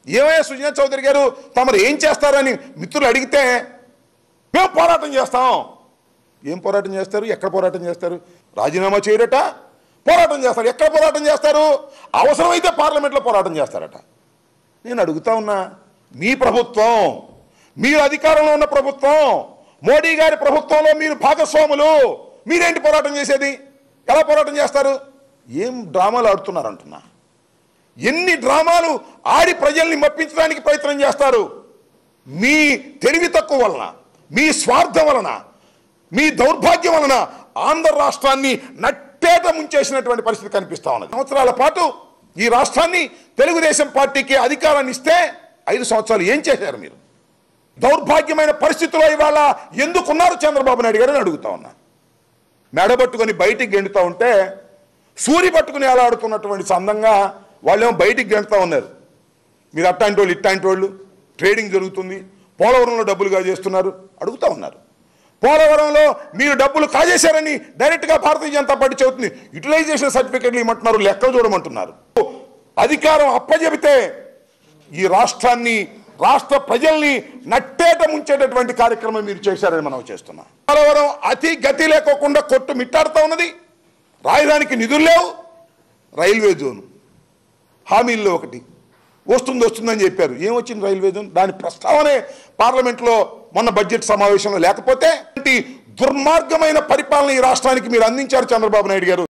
ఏమయ్యా సుజనా చౌదరి గారు తమరు ఏం చేస్తారని మిత్రులు అడిగితే మేము పోరాటం చేస్తాం ఏం పోరాటం చేస్తారు ఎక్కడ పోరాటం చేస్తారు రాజీనామా చేయరట పోరాటం చేస్తారు ఎక్కడ పోరాటం చేస్తారు అవసరమైతే పార్లమెంట్లో పోరాటం చేస్తారట నేను అడుగుతా ఉన్నా మీ ప్రభుత్వం మీరు అధికారంలో ఉన్న ప్రభుత్వం మోడీ గారి ప్రభుత్వంలో మీరు భాగస్వాములు మీరేంటి పోరాటం చేసేది ఎలా పోరాటం చేస్తారు ఏం డ్రామాలు ఆడుతున్నారు అంటున్నా ఎన్ని డ్రామాలు ఆడి ప్రజల్ని మప్పించడానికి ప్రయత్నం చేస్తారు మీ తెలివి తక్కువ వలన మీ స్వార్థం వలన మీ దౌర్భాగ్యం వలన ఆంధ్ర రాష్ట్రాన్ని నట్టేట ముంచేసినటువంటి పరిస్థితి కనిపిస్తా ఉన్నది సంవత్సరాల పాటు ఈ రాష్ట్రాన్ని తెలుగుదేశం పార్టీకి అధికారాన్ని ఇస్తే ఐదు సంవత్సరాలు ఏం చేశారు మీరు దౌర్భాగ్యమైన పరిస్థితుల్లో ఇవాళ ఎందుకున్నారు చంద్రబాబు నాయుడు గారు అని అడుగుతా ఉన్నా మెడబట్టుకొని బయటికి గెంటుతా ఉంటే సూరి పట్టుకుని ఎలాడుతున్నటువంటి సందంగా వాళ్ళేమో బయటికి గెంటుతా ఉన్నారు మీరు అట్టాంటి వాళ్ళు ఇట్టాంటి వాళ్ళు ట్రేడింగ్ జరుగుతుంది పోలవరంలో డబ్బులుగా చేస్తున్నారు అడుగుతా ఉన్నారు పోలవరంలో మీరు డబ్బులు కాజేశారని డైరెక్ట్గా భారతీయ జనతా పార్టీ చెబుతుంది యూటిలైజేషన్ సర్టిఫికెట్లు ఇవ్వమంటున్నారు లెక్కలు చూడమంటున్నారు అధికారం అప్పజెబితే ఈ రాష్ట్రాన్ని రాష్ట్ర ప్రజల్ని నట్టేట ముంచేటటువంటి కార్యక్రమం మీరు చేశారని మనం చేస్తున్నాం పోలవరం అతి గతి లేకోకుండా కొట్టు మిట్టాడుతూ ఉన్నది రాయడానికి నిధులు లేవు రైల్వే జోన్ హామీల్లో ఒకటి వస్తుంది వస్తుందని చెప్పారు ఏం వచ్చింది రైల్వే జోన్ దాని ప్రస్తావనే పార్లమెంట్లో మొన్న బడ్జెట్ సమావేశంలో లేకపోతే ఇలాంటి దుర్మార్గమైన పరిపాలన ఈ రాష్ట్రానికి మీరు అందించారు చంద్రబాబు నాయుడు గారు